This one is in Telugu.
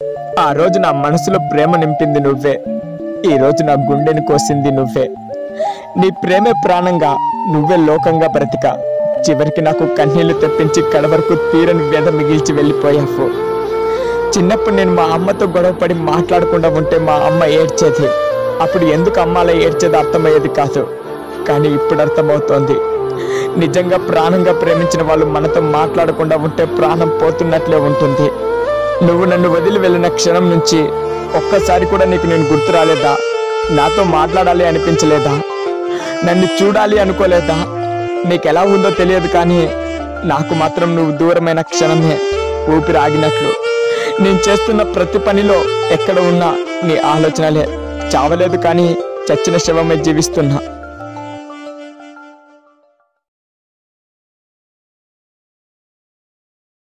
ఆ రోజు నా మనసులో ప్రేమ నింపింది నువ్వే ఈ రోజు నా గుండెని కోసింది నువ్వే నీ ప్రేమే ప్రాణంగా నువ్వే లోకంగా బ్రతిక చివరికి నాకు కన్నీళ్లు తెప్పించి కడవరకు తీరని వ్యధ మిగిల్చి వెళ్ళిపోయావు చిన్నప్పుడు నేను మా అమ్మతో గొడవపడి మాట్లాడకుండా ఉంటే మా అమ్మ ఏడ్చేది అప్పుడు ఎందుకు అమ్మ అలా ఏడ్చేది అర్థమయ్యేది కాదు కానీ ఇప్పుడు అర్థమవుతోంది నిజంగా ప్రాణంగా ప్రేమించిన వాళ్ళు మనతో మాట్లాడకుండా ఉంటే ప్రాణం పోతున్నట్లే ఉంటుంది నువ్వు నన్ను వదిలి వెళ్ళిన క్షణం నుంచి ఒక్కసారి కూడా నీకు నేను గుర్తు రాలేదా నాతో మాట్లాడాలి అనిపించలేదా నన్ను చూడాలి అనుకోలేదా నీకు ఎలా ఉందో తెలియదు కానీ నాకు మాత్రం నువ్వు దూరమైన క్షణమే ఊపిరి ఆగినట్లు నేను చేస్తున్న ప్రతి పనిలో ఎక్కడ ఉన్నా నీ ఆలోచనలే చావలేదు కానీ చచ్చిన శవమే జీవిస్తున్నా